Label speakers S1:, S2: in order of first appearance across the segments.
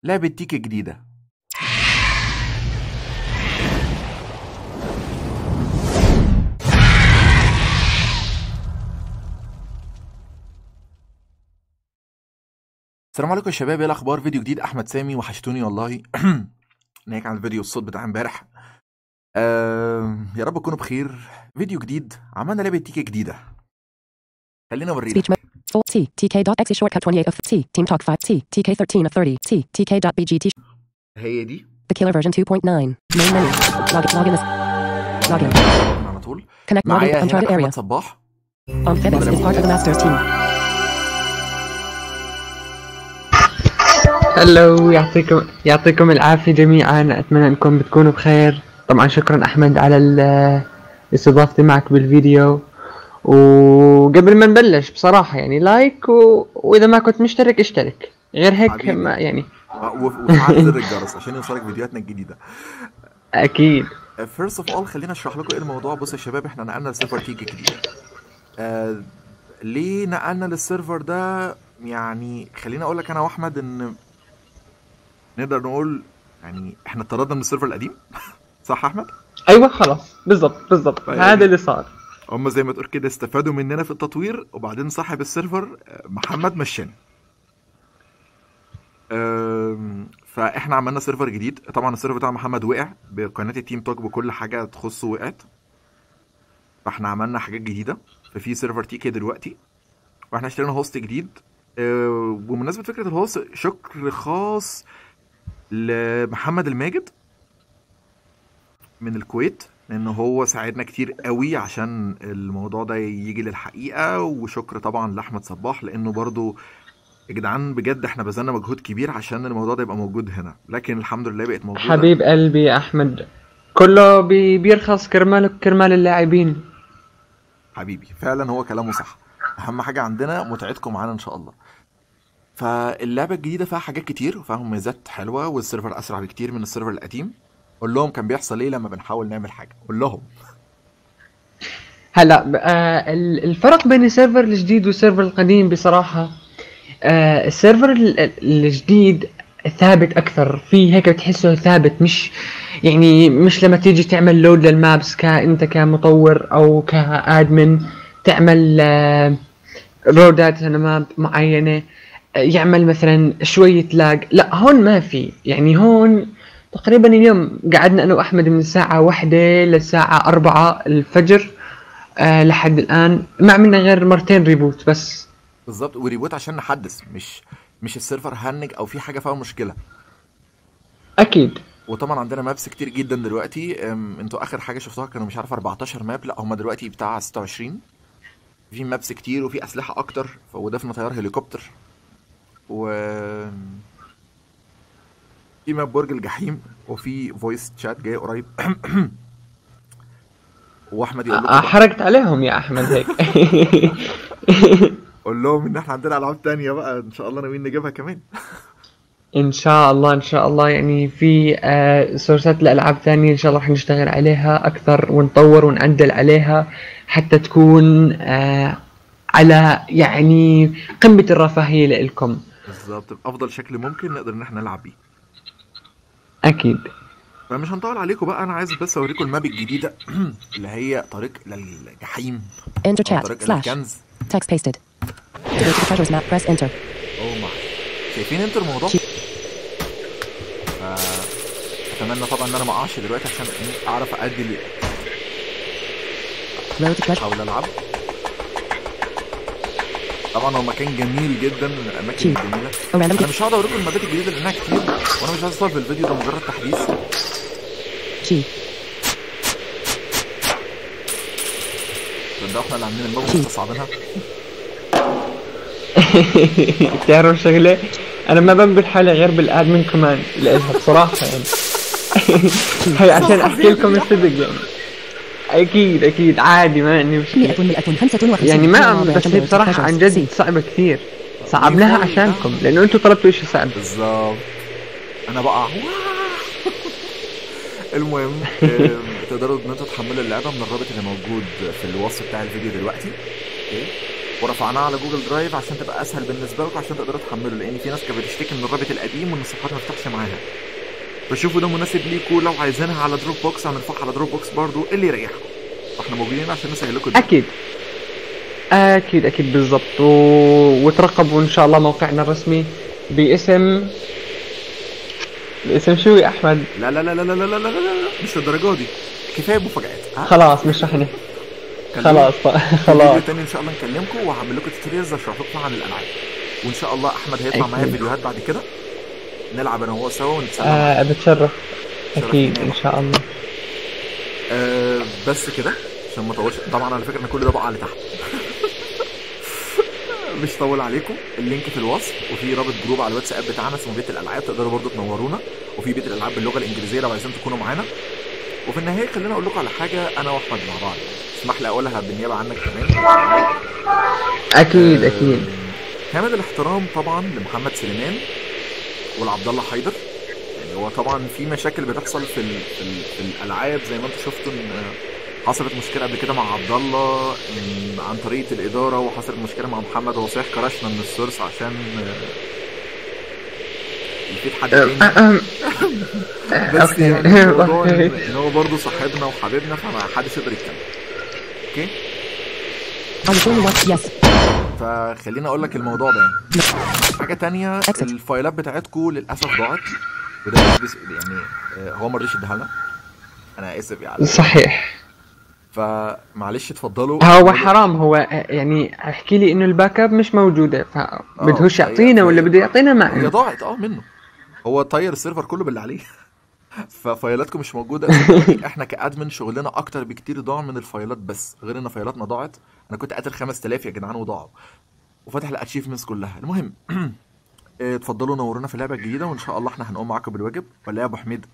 S1: لعبة تيكي جديدة السلام عليكم يا شباب ايه الاخبار فيديو جديد احمد سامي وحشتوني والله ناهيك عن الفيديو الصوت بتاع امبارح آه يا رب تكونوا بخير فيديو جديد عملنا لعبة تيكي جديدة خلينا اوريكم
S2: Speech mode. Full T. TK.exe shortcut 28 of T. Team Talk 5 T. TK 13 of 30 T. TK.bgt.
S1: هي دي
S2: The Killer version 2.9. Main menu. Log login. List. Login.
S1: على طول
S2: Connect login.
S1: معايا هنا
S2: Uncharted area.
S1: احمد صباح
S2: On Febes is part of the Masters team.
S3: هلو يعطيكم يعطيكم العافية جميعا أتمنى أنكم بتكونوا بخير طبعا شكرا أحمد على ال- استضافتي معك بالفيديو وقبل ما نبلش بصراحة يعني لايك و... وإذا ما كنت مشترك اشترك غير هيك
S1: حبيبي.
S3: ما يعني
S1: وف- وفعل زر الجرس عشان يوصلك فيديوهاتنا الجديدة
S3: أكيد
S1: فيرست اوف اول خلينا اشرح لكم ايه الموضوع بصوا يا شباب احنا نقلنا لسيرفر تيجي جديد آه ليه نقلنا للسيرفر ده يعني خليني اقول لك انا واحمد ان نقدر نقول يعني احنا اتطردنا من السيرفر القديم صح يا احمد
S3: أيوة خلاص بالضبط بالضبط
S1: طيب.
S3: هذا اللي صار
S1: هم زي ما تقول كده استفادوا مننا في التطوير وبعدين صاحب السيرفر آه، محمد مشاني آم، فاحنا عملنا سيرفر جديد طبعا السيرفر بتاع محمد وقع بقناه التيم توك بكل حاجه تخصه وقعت فاحنا عملنا حاجات جديده ففي سيرفر تي كي دلوقتي واحنا اشترينا هوست جديد آه، بمناسبه فكره الهوست شكر خاص لمحمد الماجد من الكويت لان هو ساعدنا كتير قوي عشان الموضوع ده يجي للحقيقه وشكر طبعا لاحمد صباح لانه برضو يا جدعان بجد احنا بذلنا مجهود كبير عشان الموضوع ده يبقى موجود هنا لكن الحمد لله بقت موجوده
S3: حبيب قلبي يا أحمد كله بي... بيرخص كرمال كرمال اللاعبين
S1: حبيبي فعلا هو كلامه صح اهم حاجه عندنا متعتكم معانا ان شاء الله فاللعبه الجديده فيها حاجات كتير وفيها مميزات حلوه والسيرفر اسرع بكتير من السيرفر القديم قول لهم كان بيحصل ايه لما بنحاول نعمل حاجه قول لهم
S3: هلا ب- آه ال- الفرق بين السيرفر الجديد والسيرفر القديم بصراحة آه السيرفر ال- ال- الجديد ثابت أكثر في هيك بتحسه ثابت مش يعني مش لما تيجي تعمل لود للمابس كأنت كمطور أو كأدمن تعمل آه رودات ماب معينة آه، يعمل مثلا شوية لاج لا هون ما في يعني هون تقريبا اليوم قعدنا أنا وأحمد من الساعة واحدة للساعة أربعة الفجر آه لحد الان ما عملنا غير مرتين ريبوت بس
S1: بالظبط وريبوت عشان نحدث مش مش السيرفر هنج او في حاجه فيها مشكله
S3: اكيد
S1: وطبعا عندنا مابس كتير جدا دلوقتي أم، انتوا اخر حاجه شفتوها كانوا مش عارف 14 ماب لا هم دلوقتي بتاع 26 في مابس كتير وفي اسلحه اكتر وضفنا طيار هليكوبتر و في ماب برج الجحيم وفي فويس تشات جاي قريب واحمد يقول
S3: آه
S1: لكم
S3: حرقت عليهم يا احمد هيك
S1: قول لهم ان احنا عندنا العاب تانية بقى ان شاء الله ناويين نجيبها كمان
S3: ان شاء الله ان شاء الله يعني في آه سورسات الالعاب ثانيه ان شاء الله رح نشتغل عليها اكثر ونطور ونعدل عليها حتى تكون آه على يعني قمه الرفاهيه لإلكم
S1: بالظبط بافضل شكل ممكن نقدر ان احنا نلعب بيه
S3: اكيد
S1: فمش هنطول عليكم بقى انا عايز بس اوريكم الماب الجديده اللي هي طريق للجحيم
S2: Enter
S1: أو
S2: chat.
S1: طريق
S2: Slash.
S1: للكنز
S2: Text pasted. To go to the treasures map, press enter.
S1: او ما شايفين انتوا الموضوع ف اتمنى طبعا ان انا ما اقعش دلوقتي عشان إيه اعرف ادي ال-
S2: Road to treasure.
S1: احاول العب طبعا هو مكان جميل جدا من الاماكن
S2: Chief.
S1: الجميله
S2: A random
S1: انا مش هقعد اوريكم المابات الجديده لانها كتير وانا مش عايز اصور في الفيديو ده مجرد تحديث
S2: G.
S1: ده احنا اللي عاملين الماب ومستصعبينها
S3: بتعرف شغله انا ما بنقول حالي غير بالادمن كمان لإلها بصراحه يعني هي عشان احكي لكم الصدق يعني اكيد اكيد عادي ما عندي مشكله
S2: 155
S3: يعني ما
S2: Road
S3: بس
S2: to
S3: هي
S2: treasures.
S3: بصراحه عن جد
S2: C.
S3: صعبه كثير صعبناها عشانكم لانه انتم طلبتوا شيء صعب
S1: بالظبط انا بقع المهم آم، تقدروا ان انتوا تحملوا اللعبه من الرابط اللي موجود في الوصف بتاع الفيديو دلوقتي اوكي ورفعناه على جوجل درايف عشان تبقى اسهل بالنسبه لكم عشان تقدروا تحملوا لان في ناس كانت بتشتكي من الرابط القديم وان الصفحات ما تفتحش معاها فشوفوا ده مناسب ليكوا لو عايزينها على دروب بوكس هنرفعها على دروب بوكس برضو اللي يريحكم احنا موجودين عشان نسهل لكم الدنيا.
S3: اكيد اكيد اكيد بالضبط و... وترقبوا ان شاء الله موقعنا الرسمي باسم باسم شو يا احمد
S1: لا لا لا لا لا لا لا لا لا مش للدرجه دي كفايه مفاجآت ها؟
S3: خلاص مش رح نحكي
S1: كلموني.
S3: خلاص
S1: في
S3: خلاص
S1: فيديو تاني ان شاء الله نكلمكم وهعمل لكم توتوريالز اشرح لكم عن الالعاب وان شاء الله احمد هيطلع معايا
S3: أكيد.
S1: فيديوهات بعد كده نلعب انا وهو سوا ونتسلى
S3: آه بتشرف
S1: شرف
S3: اكيد
S1: لينا.
S3: ان شاء الله
S1: آه بس كده عشان ما اطولش طبعا على فكره انا كل ده بقع لتحت مش طول عليكم اللينك في الوصف وفي رابط جروب على الواتساب بتاعنا اسمه بيت الالعاب تقدروا برضو تنورونا وفي بيت الالعاب باللغه الانجليزيه لو عايزين تكونوا معانا وفي النهايه خليني اقول لكم على حاجه انا واحمد مع بعض اسمح لي اقولها بالنيابه عنك كمان
S3: اكيد
S1: آه،
S3: اكيد
S1: كامل الاحترام طبعا لمحمد سليمان والعبد الله حيدر يعني هو طبعا في مشاكل بتحصل في ال في, ال في الالعاب زي ما انتم شفتوا ان آه، حصلت مشكله قبل كده مع عبد الله إن عن طريقه الاداره وحصلت مشكله مع محمد هو صحيح كرشنا من السورس عشان آه، يفيد حد تاني
S3: أهم.
S1: بس
S3: أوكي.
S1: يعني الموضوع ان
S3: أوكي.
S1: إن هو برضه صاحبنا وحبيبنا فما حدش يقدر يتكلم اوكي
S2: Are you doing what? Yes.
S1: فخليني اقول لك الموضوع ده يعني حاجه تانية
S2: Exit.
S1: الفايلات بتاعتكم للاسف ضاعت وده مش بس يعني آه، هو ما رضيش يديها لنا انا اسف يعني
S3: صحيح
S1: فمعلش اتفضلوا
S3: هو حرام هو يعني احكي لي انه الباك اب مش موجوده فبدهوش
S1: هي-
S3: يعطينا ولا
S1: هي-
S3: بده يعطينا ما
S1: هي ضاعت اه منه هو طير السيرفر كله باللي عليه ففايلاتكم مش موجوده احنا كادمن شغلنا اكتر بكتير ضاع من الفايلات بس غير ان فايلاتنا ضاعت انا كنت قاتل 5000 يا جدعان وضاعوا وفاتح الاتشيفمنتس كلها المهم اه، اتفضلوا نورونا في اللعبه الجديده وان شاء الله احنا هنقوم معاكم بالواجب ولا إيه يا ابو حميد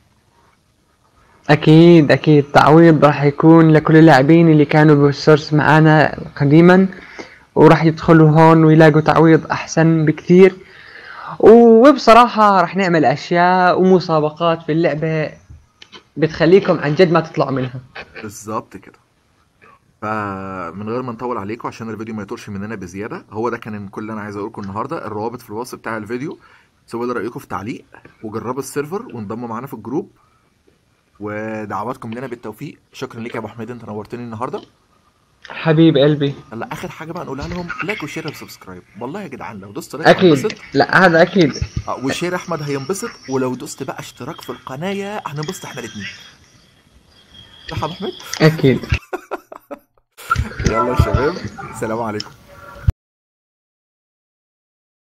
S3: اكيد اكيد تعويض راح يكون لكل اللاعبين اللي كانوا بالسورس معانا قديما وراح يدخلوا هون ويلاقوا تعويض احسن بكثير وبصراحة راح نعمل اشياء ومسابقات في اللعبة بتخليكم عن جد ما تطلعوا منها
S1: بالظبط كده فمن غير ما نطول عليكم عشان الفيديو ما يطولش مننا بزياده هو ده كان كل اللي انا عايز اقوله لكم النهارده الروابط في الوصف بتاع الفيديو سيبوا لي رايكم في تعليق وجربوا السيرفر وانضموا معانا في الجروب ودعواتكم لنا بالتوفيق شكرا ليك يا ابو حميد انت نورتني النهارده
S3: حبيب قلبي
S1: هلا اخر حاجه بقى نقولها لهم لايك وشير وسبسكرايب والله يا جدعان لو دوست لايك
S3: اكيد
S1: هنبسط
S3: لا هذا اكيد
S1: آه، وشير احمد هينبسط ولو دوست بقى اشتراك في القناه هننبسط احنا الاثنين صح يا ابو حميد
S3: اكيد
S1: يلا يا شباب سلام عليكم